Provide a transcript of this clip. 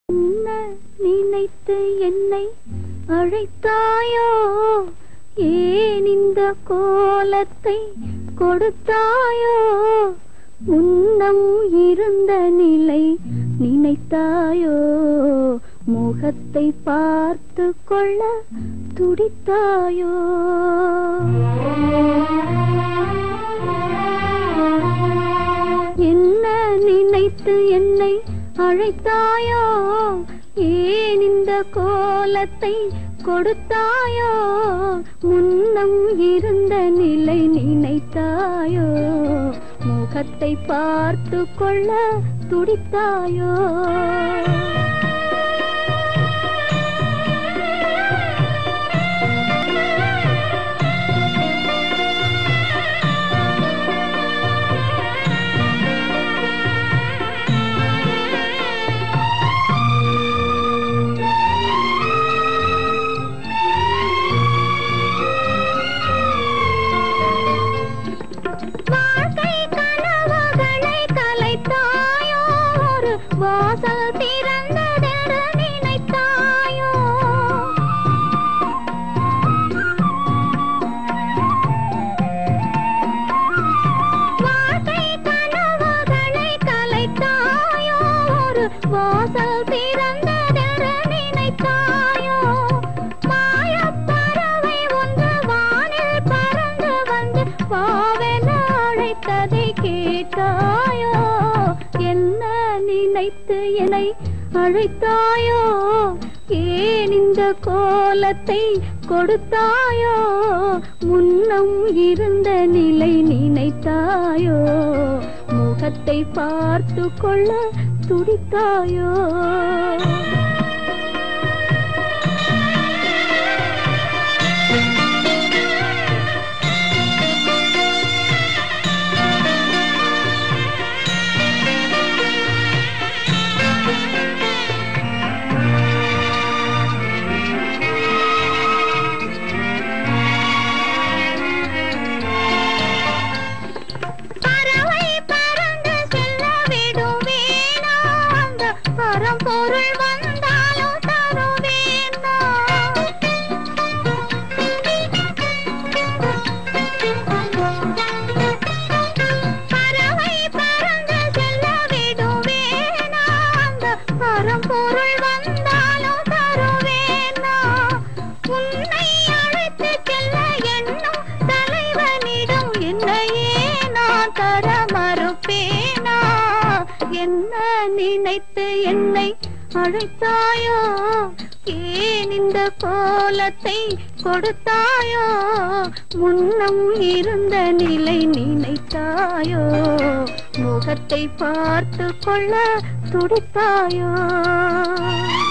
என்ன நினைத்து என்னை அழைத்தாயோ ஏன் இந்த கோலத்தை கொடுத்தாயோ முன்னம் இருந்த நிலை நினைத்தாயோ முகத்தை பார்த்து கொள்ள துடித்தாயோ என்ன நினைத்து என்னை அழைத்தாயோ ஏன் இந்த கோலத்தை கொடுத்தாயோ முன்னம் இருந்த நிலை நினைத்தாயோ முகத்தை பார்த்து கொள்ள துடித்தாயோ வாழ்க்கை கனவுகளை கலைத்தாயோ ஒரு வாசல் திறந்ததென்று நினைத்தாயோ வாழ்க்கை கனவுகளை கலைத்தாயோ ஒரு வாசல் திறந்ததென்று நினைத்தாயோ மாயப் பறவை ஒன்று வானில் பறந்து வந்து வாவென அழைத்ததை கேட்டாயோ என்ன நினைத்து என்னை அழைத்தாயோ ஏன் இந்த கோலத்தை கொடுத்தாயோ முன்னம் இருந்த நிலை நினைத்தாயோ முகத்தை பார்த்து கொள்ள துடித்தாயோ பறவை பறந்து செல்ல விடுவேனா அந்த பரம்பொருள் வந்தாலும் தருவேனா பறவை பறந்து செல்ல விடுவேனா அந்த பரம்பொருள் வந்தாலும் தருவேனா உன்னை அழைத்து செல்ல எண்ணும் தலைவனிடம் என்னையே நான் தர மறுப்பேனா என்ன நினைத்து என்னை அழைத்தாயோ ஏன் இந்த கோலத்தை கொடுத்தாயோ முன்னம் இருந்த நிலை நினைத்தாயோ முகத்தை பார்த்து கொள்ள துடித்தாயோ